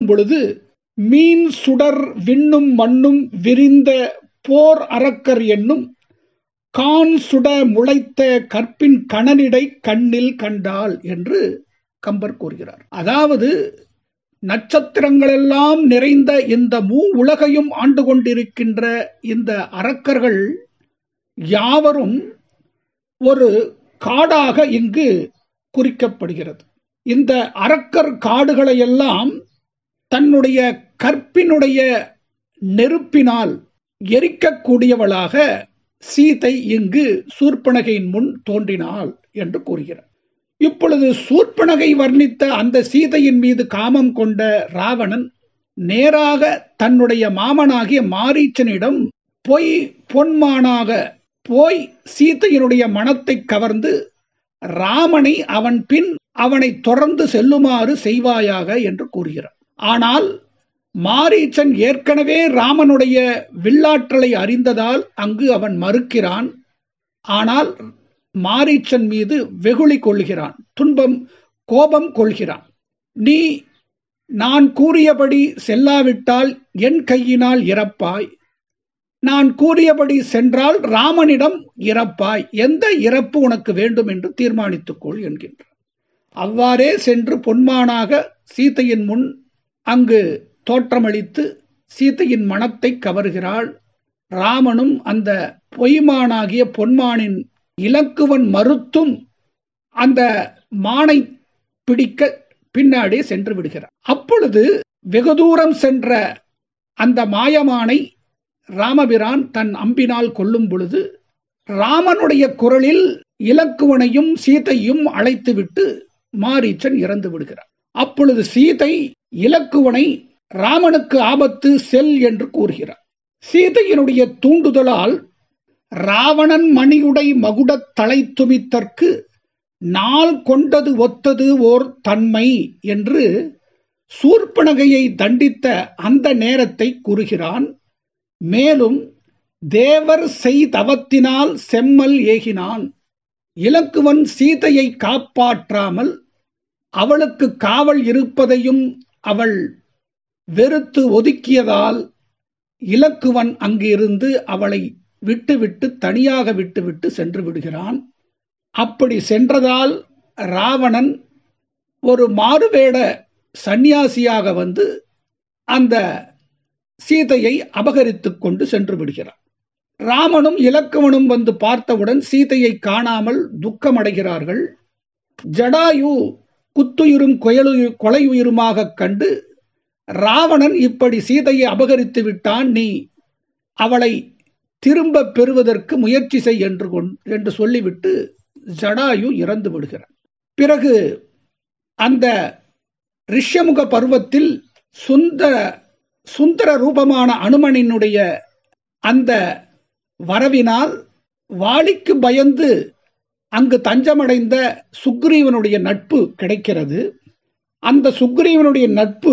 பொழுது மீன் சுடர் விண்ணும் மண்ணும் விரிந்த போர் அரக்கர் என்னும் கான் சுட முளைத்த கற்பின் கணனிடை கண்ணில் கண்டாள் என்று கம்பர் கூறுகிறார் அதாவது நட்சத்திரங்களெல்லாம் நிறைந்த இந்த மூ உலகையும் ஆண்டு கொண்டிருக்கின்ற இந்த அரக்கர்கள் யாவரும் ஒரு காடாக இங்கு குறிக்கப்படுகிறது இந்த அரக்கர் காடுகளை எல்லாம் தன்னுடைய கற்பினுடைய நெருப்பினால் எரிக்கக்கூடியவளாக சீதை இங்கு சூர்பனகையின் முன் தோன்றினாள் என்று கூறுகிறார் இப்பொழுது சூர்பனகை வர்ணித்த அந்த சீதையின் மீது காமம் கொண்ட ராவணன் நேராக தன்னுடைய மாமனாகிய மாரீச்சனிடம் பொய் பொன்மானாக போய் சீதையினுடைய மனத்தை கவர்ந்து ராமனை அவன் பின் அவனை தொடர்ந்து செல்லுமாறு செய்வாயாக என்று கூறுகிறார் ஆனால் மாரீச்சன் ஏற்கனவே ராமனுடைய வில்லாற்றலை அறிந்ததால் அங்கு அவன் மறுக்கிறான் ஆனால் மாரீச்சன் மீது வெகுளி கொள்கிறான் துன்பம் கோபம் கொள்கிறான் நீ நான் கூறியபடி செல்லாவிட்டால் என் கையினால் இறப்பாய் நான் கூறியபடி சென்றால் ராமனிடம் இறப்பாய் எந்த இறப்பு உனக்கு வேண்டும் என்று தீர்மானித்துக்கொள் என்கின்றார் அவ்வாறே சென்று பொன்மானாக சீதையின் முன் அங்கு தோற்றமளித்து சீதையின் மனத்தை கவர்கிறாள் ராமனும் அந்த பொய்மானாகிய பொன்மானின் இலக்குவன் மறுத்தும் அந்த மானை பிடிக்க பின்னாடி சென்று விடுகிறார் அப்பொழுது வெகு தூரம் சென்ற அந்த மாயமானை ராமபிரான் தன் அம்பினால் கொல்லும் பொழுது ராமனுடைய குரலில் இலக்குவனையும் சீதையும் அழைத்துவிட்டு மாரீச்சன் இறந்து விடுகிறார் அப்பொழுது சீதை இலக்குவனை ராமனுக்கு ஆபத்து செல் என்று கூறுகிறார் சீதையினுடைய தூண்டுதலால் ராவணன் மணியுடை மகுடத் தலை துமித்தற்கு நாள் கொண்டது ஒத்தது ஓர் தன்மை என்று சூர்பனகையை தண்டித்த அந்த நேரத்தை கூறுகிறான் மேலும் தேவர் செய்தவத்தினால் செம்மல் ஏகினான் இலக்குவன் சீதையை காப்பாற்றாமல் அவளுக்கு காவல் இருப்பதையும் அவள் வெறுத்து ஒதுக்கியதால் இலக்குவன் அங்கிருந்து அவளை விட்டுவிட்டு தனியாக விட்டுவிட்டு சென்று விடுகிறான் அப்படி சென்றதால் ராவணன் ஒரு மாறுவேட சந்நியாசியாக வந்து அந்த சீதையை அபகரித்துக் கொண்டு சென்று விடுகிறார் ராமனும் இலக்குவனும் வந்து பார்த்தவுடன் சீதையை காணாமல் துக்கமடைகிறார்கள் ஜடாயு குத்துயிரும் கொயலுயிர் கொலையுயிருமாக கண்டு ராவணன் இப்படி சீதையை அபகரித்து விட்டான் நீ அவளை திரும்ப பெறுவதற்கு முயற்சி செய் என்று என்று சொல்லிவிட்டு ஜடாயு இறந்து விடுகிறார் பிறகு அந்த ரிஷ்யமுக பருவத்தில் சுந்தர சுந்தர ரூபமான அனுமனினுடைய அந்த வரவினால் வாளிக்கு பயந்து அங்கு தஞ்சமடைந்த சுக்ரீவனுடைய நட்பு கிடைக்கிறது அந்த சுக்ரீவனுடைய நட்பு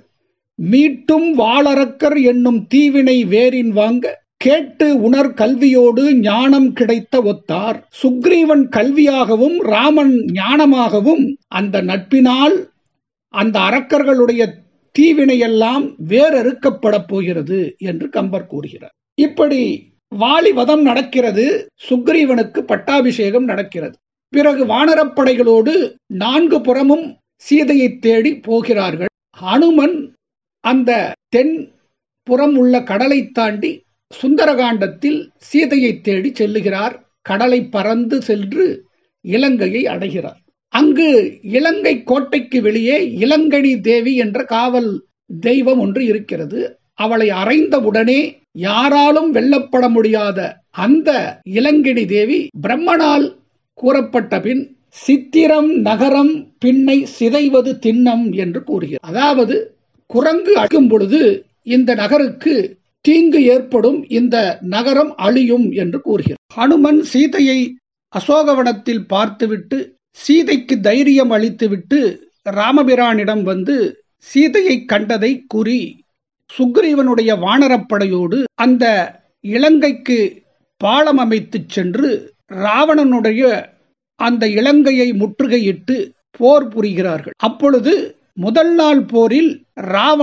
மீட்டும் வாளரக்கர் என்னும் தீவினை வேரின் வாங்க கேட்டு உணர் கல்வியோடு ஞானம் கிடைத்த ஒத்தார் சுக்ரீவன் கல்வியாகவும் ராமன் ஞானமாகவும் அந்த நட்பினால் அந்த அரக்கர்களுடைய தீவினையெல்லாம் வேறறுக்கப்பட போகிறது என்று கம்பர் கூறுகிறார் இப்படி வாலி வதம் நடக்கிறது சுக்ரீவனுக்கு பட்டாபிஷேகம் நடக்கிறது பிறகு வானரப்படைகளோடு நான்கு புறமும் சீதையை தேடி போகிறார்கள் ஹனுமன் அந்த தென் புறம் உள்ள கடலை தாண்டி சுந்தரகாண்டத்தில் சீதையை தேடி செல்லுகிறார் கடலை பறந்து சென்று இலங்கையை அடைகிறார் அங்கு இலங்கை கோட்டைக்கு வெளியே இலங்கணி தேவி என்ற காவல் தெய்வம் ஒன்று இருக்கிறது அவளை அறைந்தவுடனே யாராலும் வெல்லப்பட முடியாத அந்த இலங்கணி தேவி பிரம்மனால் கூறப்பட்ட பின் சித்திரம் நகரம் பின்னை சிதைவது திண்ணம் என்று கூறுகிறார் அதாவது குரங்கு அழிக்கும் பொழுது இந்த நகருக்கு தீங்கு ஏற்படும் இந்த நகரம் அழியும் என்று கூறுகிறார் ஹனுமன் சீதையை அசோகவனத்தில் பார்த்துவிட்டு சீதைக்கு தைரியம் அளித்துவிட்டு ராமபிரானிடம் வந்து சீதையை கண்டதை கூறி சுக்ரீவனுடைய வானரப்படையோடு அந்த இலங்கைக்கு பாலம் அமைத்து சென்று ராவணனுடைய அந்த இலங்கையை முற்றுகையிட்டு போர் புரிகிறார்கள் அப்பொழுது முதல் நாள் போரில் ராவண